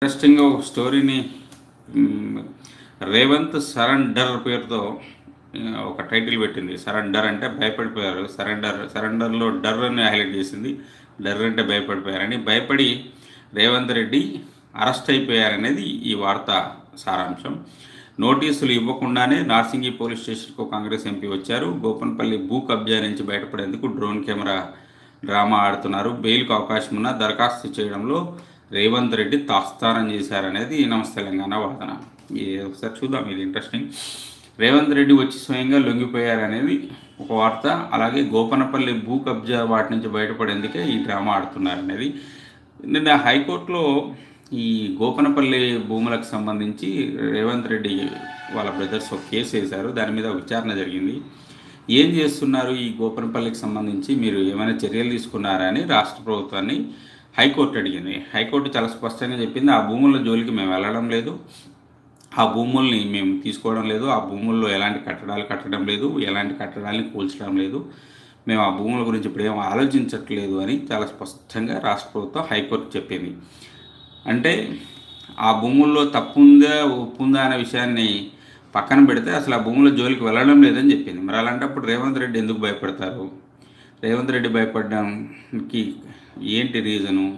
ఇంట్రెస్టింగ్గా ఒక స్టోరీని మ్, రేవంత్ సరెండర్ పేరుతో ఆ, ఒక టైటిల్ పెట్టింది సరెండర్ అంటే భయపడిపోయారు సరెండర్ సరెండర్లో డర్ అని హైలైట్ చేసింది డర్ అంటే భయపడిపోయారని భయపడి రేవంత్ రెడ్డి అరెస్ట్ అయిపోయారనేది ఈ వార్త సారాంశం నోటీసులు ఇవ్వకుండానే నార్సింగి పోలీస్ స్టేషన్కు కాంగ్రెస్ ఎంపీ వచ్చారు గోపన్పల్లి భూ కబ్జా నుంచి బయటపడేందుకు డ్రోన్ కెమెరా డ్రామా ఆడుతున్నారు బెయిల్కు అవకాశం ఉన్న దరఖాస్తు చేయడంలో రేవంత్ రెడ్డి తాస్తారం చేశారనేది నమస్తే తెలంగాణ వాదన ఇది ఒకసారి చూద్దాం ఇది ఇంట్రెస్టింగ్ రేవంత్ రెడ్డి వచ్చి స్వయంగా లొంగిపోయారనేది ఒక వార్త అలాగే గోపనపల్లి భూ కబ్జా వాటి నుంచి బయటపడేందుకే ఈ డ్రామా ఆడుతున్నారనేది నిన్న హైకోర్టులో ఈ గోపనపల్లి భూములకు సంబంధించి రేవంత్ రెడ్డి వాళ్ళ బ్రదర్స్ ఒక కేసు వేశారు దాని మీద ఒక విచారణ జరిగింది ఏం చేస్తున్నారు ఈ గోపనపల్లికి సంబంధించి మీరు ఏమైనా చర్యలు తీసుకున్నారా అని రాష్ట్ర ప్రభుత్వాన్ని హైకోర్టు అడిగింది హైకోర్టు చాలా స్పష్టంగా చెప్పింది ఆ భూముల జోలికి మేము వెళ్ళడం లేదు ఆ భూముల్ని మేము తీసుకోవడం లేదు ఆ భూముల్లో ఎలాంటి కట్టడాలు కట్టడం లేదు ఎలాంటి కట్టడాలని కూల్చడం లేదు మేము ఆ భూముల గురించి ఇప్పుడు ఏం ఆలోచించట్లేదు అని చాలా స్పష్టంగా రాష్ట్ర ప్రభుత్వం హైకోర్టు చెప్పింది అంటే ఆ భూముల్లో తప్పు ఉందా ఒప్పు ఉందా అనే విషయాన్ని పక్కన పెడితే అసలు ఆ భూముల జోలికి వెళ్ళడం లేదని చెప్పింది మరి అలాంటప్పుడు రేవంత్ రెడ్డి ఎందుకు భయపడతారు రేవంత్ రెడ్డి భయపడడానికి ఏంటి రీజను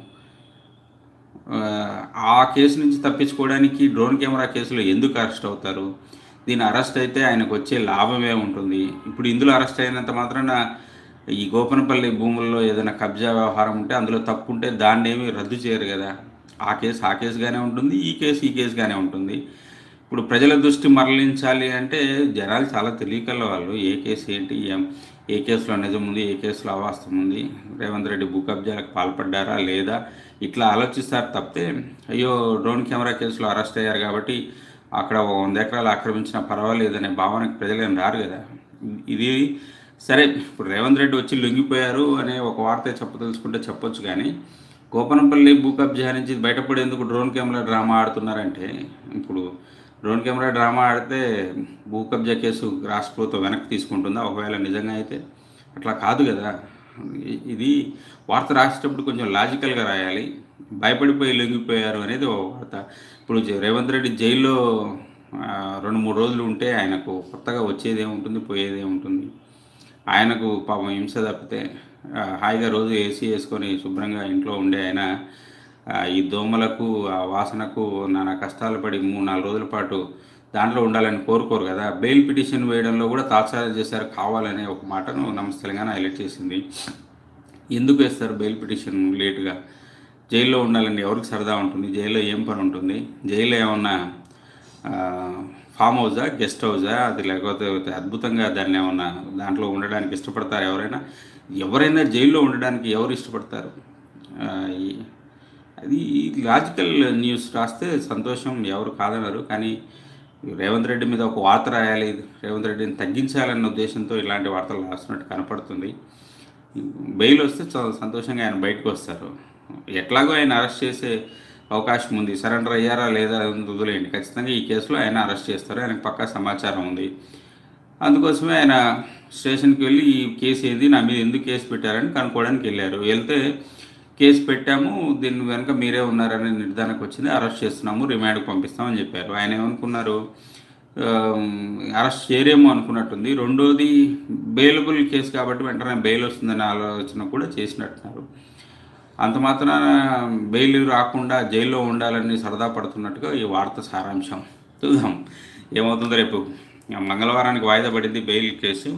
ఆ, ఆ కేసు నుంచి తప్పించుకోవడానికి డ్రోన్ కెమెరా కేసులో ఎందుకు అరెస్ట్ అవుతారు దీని అరెస్ట్ అయితే ఆయనకు వచ్చే లాభమే ఉంటుంది ఇప్పుడు ఇందులో అరెస్ట్ అయినంత మాత్రాన ఈ గోపనపల్లి భూముల్లో ఏదైనా కబ్జా వ్యవహారం ఉంటే అందులో తప్పు ఉంటే దాన్ని ఏమీ రద్దు చేయరు కదా ఆ కేసు ఆ కేసుగానే ఉంటుంది ఈ కేసు ఈ కేసుగానే ఉంటుంది ఇప్పుడు ప్రజల దృష్టి మరలించాలి అంటే జనాలు చాలా తెలియకల వాళ్ళు ఏ కేసు ఏంటి ఏం ఏ కేసులో నిజం ఉంది ఏ కేసులో అవాస్తవం ఉంది రేవంత్ రెడ్డి భూ కబ్జాలకు పాల్పడ్డారా లేదా ఇట్లా ఆలోచిస్తారు తప్పితే అయ్యో డ్రోన్ కెమెరా కేసులో అరెస్ట్ అయ్యారు కాబట్టి అక్కడ ఓ వంద ఎకరాలు ఆక్రమించిన పర్వాలేదనే భావనకి ప్రజలేం రారు కదా ఇది సరే ఇప్పుడు రేవంత్ రెడ్డి వచ్చి లొంగిపోయారు అనే ఒక వార్త చెప్పదలుచుకుంటే చెప్పొచ్చు కానీ గోపనపల్లి భూ కబ్జా నుంచి బయటపడేందుకు డ్రోన్ కెమెరా డ్రామా ఆడుతున్నారంటే ఇప్పుడు డ్రోన్ కెమెరా డ్రామా ఆడితే భూ కబ్జా కేసు రాష్ట్ర ప్రభుత్వం వెనక్కి తీసుకుంటుందా ఒకవేళ నిజంగా అయితే అట్లా కాదు కదా ఇ- ఇది వార్త రాసేటప్పుడు కొంచెం లాజికల్గా రాయాలి భయపడిపోయి లొంగిపోయారు అనేది ఒక వార్త ఇప్పుడు జ- రేవంత్ రెడ్డి జైల్లో ఆ, రెండు మూడు రోజులు ఉంటే ఆయనకు కొత్తగా వచ్చేది ఏముంటుంది పోయేది ఏముంటుంది ఆయనకు పాపం హింస తప్పితే ఆ, హాయిగా రోజు ఏసీ వేసుకొని శుభ్రంగా ఇంట్లో ఉండే ఆయన ఆ, ఈ దోమలకు ఆ వాసనకు నానా కష్టాలు పడి మూడు నాలుగు రోజుల పాటు దాంట్లో ఉండాలని కోరుకోరు కదా బెయిల్ పిటిషన్ వేయడంలో కూడా తాత్సారం చేశారు కావాలనే ఒక మాటను నమస్తే తెలంగాణ హైలైట్ చేసింది ఎందుకు వేస్తారు బెయిల్ పిటిషన్ లేటుగా జైల్లో ఉండాలని ఎవరికి సరదా ఉంటుంది జైల్లో ఏం పని ఉంటుంది జైల్లో ఏమన్నా ఆ, ఫామ్ హౌజా గెస్ట్ హౌజా అది లేకపోతే అద్భుతంగా దాన్ని ఏమన్నా దాంట్లో ఉండడానికి ఇష్టపడతారు ఎవరైనా ఎవరైనా జైల్లో ఉండడానికి ఎవరు ఇష్టపడతారు ఆ, ఈ- అది లాజికల్ న్యూస్ రాస్తే సంతోషం ఎవరు కాదనరు కానీ రేవంత్ రెడ్డి మీద ఒక వార్త రాయాలి రేవంత్ రెడ్డిని తగ్గించాలన్న ఉద్దేశంతో ఇలాంటి వార్తలు రాస్తున్నట్టు కనపడుతుంది బెయిల్ వస్తే చాలా సంతోషంగా ఆయన బయటకు వస్తారు ఎట్లాగో ఆయన అరెస్ట్ చేసే అవకాశం ఉంది సరెండర్ అయ్యారా లేదా అని వదిలేయండి ఖచ్చితంగా ఈ కేసులో ఆయన అరెస్ట్ చేస్తారు ఆయనకు పక్కా సమాచారం ఉంది అందుకోసమే ఆయన స్టేషన్కి వెళ్ళి ఈ కేసు ఏంది నా మీద ఎందుకు కేసు పెట్టారని కనుక్కోవడానికి వెళ్ళారు వెళ్తే కేసు పెట్టాము దీని వెనక మీరే ఉన్నారనే నిర్ధారణకు వచ్చింది అరెస్ట్ చేస్తున్నాము రిమాండ్కి పంపిస్తామని చెప్పారు ఆయన ఏమనుకున్నారు ఆమ్, అరెస్ట్ చేయరేమో అనుకున్నట్టుంది రెండోది బెయిలబుల్ కేసు కాబట్టి వెంటనే బెయిల్ వస్తుందనే ఆలోచన కూడా చేసినట్టున్నారు అంత మాత్రాన బెయిల్ రాకుండా జైల్లో ఉండాలని సరదా పడుతున్నట్టుగా ఈ వార్త సారాంశం చూద్దాం ఏమవుతుందో రేపు మంగళవారానికి వాయిదా పడింది బెయిల్ కేసు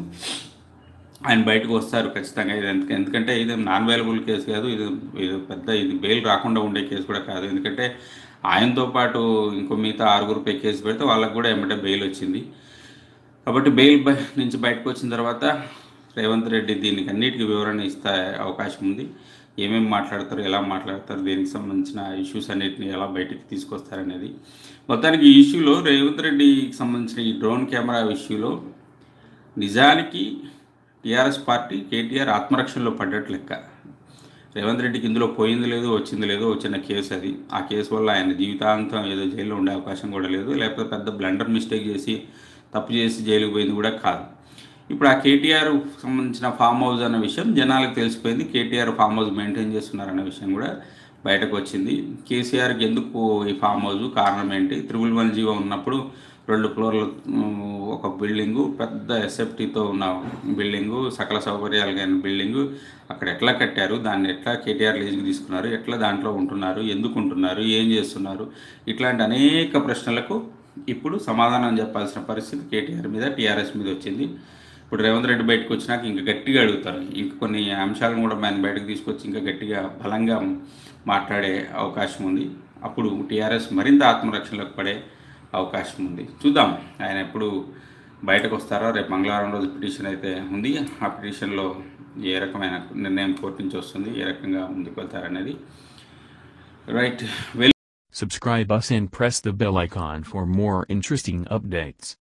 ఆయన బయటకు వస్తారు ఖచ్చితంగా ఇది ఎందుకు ఎందుకంటే ఇది నాన్ అవైలబుల్ కేసు కాదు ఇది ఇది పెద్ద ఇది బెయిల్ రాకుండా ఉండే కేసు కూడా కాదు ఎందుకంటే ఆయనతో పాటు ఇంకో మిగతా ఆరుగురుపై కేసు పెడితే వాళ్ళకు కూడా ఏమంటే బెయిల్ వచ్చింది కాబట్టి బెయిల్ బ- నుంచి బయటకు వచ్చిన తర్వాత రేవంత్ రెడ్డి దీనికి అన్నిటికీ వివరణ ఇస్తే అవకాశం ఉంది ఏమేమి మాట్లాడతారు ఎలా మాట్లాడతారు దీనికి సంబంధించిన ఇష్యూస్ అన్నిటిని ఎలా బయటికి తీసుకొస్తారనేది మొత్తానికి ఈ ఇష్యూలో రేవంత్ రెడ్డికి సంబంధించిన ఈ డ్రోన్ కెమెరా ఇష్యూలో నిజానికి టీఆర్ఎస్ పార్టీ కేటీఆర్ ఆత్మరక్షణలో పడ్డట్టు లెక్క రేవంత్ రెడ్డికి ఇందులో పోయింది లేదు వచ్చింది లేదు వచ్చిన కేసు అది ఆ కేసు వల్ల ఆయన జీవితాంతం ఏదో జైల్లో ఉండే అవకాశం కూడా లేదు లేకపోతే పెద్ద బ్లండర్ మిస్టేక్ చేసి తప్పు చేసి జైలుకు పోయింది కూడా కాదు ఇప్పుడు ఆ కేటీఆర్ సంబంధించిన ఫామ్ హౌస్ అన్న విషయం జనాలకు తెలిసిపోయింది కేటీఆర్ ఫామ్ హౌస్ మెయింటైన్ చేస్తున్నారన్న విషయం కూడా బయటకు వచ్చింది కేసీఆర్కి ఎందుకు ఈ ఫామ్ హౌస్ కారణం ఏంటి త్రిబుల్ వన్ జీవో ఉన్నప్పుడు రెండు ఫ్లోర్ల ఉమ్, ఒక బిల్డింగు పెద్ద ఎస్ఎఫ్టీతో ఉన్న బిల్డింగు సకల సౌకర్యాలు కలిగిన బిల్డింగు అక్కడ ఎట్లా కట్టారు దాన్ని ఎట్లా కేటీఆర్ లీజుకి తీసుకున్నారు ఎట్లా దాంట్లో ఉంటున్నారు ఎందుకు ఉంటున్నారు ఏం చేస్తున్నారు ఇట్లాంటి అనేక ప్రశ్నలకు ఇప్పుడు సమాధానం చెప్పాల్సిన పరిస్థితి కేటీఆర్ మీద టీఆర్ఎస్ మీద వచ్చింది ఇప్పుడు రేవంత్ రెడ్డి బయటకు వచ్చినాక ఇంకా గట్టిగా అడుగుతారు ఇంక కొన్ని అంశాలను కూడా ఆయన బయటకు తీసుకొచ్చి ఇంకా గట్టిగా బలంగా మాట్లాడే అవకాశం ఉంది అప్పుడు టీఆర్ఎస్ మరింత ఆత్మరక్షణలోకి పడే అవకాశం ఉంది చూద్దాం ఆయన ఎప్పుడు బయటకు వస్తారో రేపు మంగళవారం రోజు పిటిషన్ అయితే ఉంది ఆ పిటిషన్లో ఏ రకమైన నిర్ణయం కోర్టు నుంచి వస్తుంది ఏ రకంగా ముందుకు వెళ్తారనేది right well Subscribe us and press the bell icon for more interesting updates.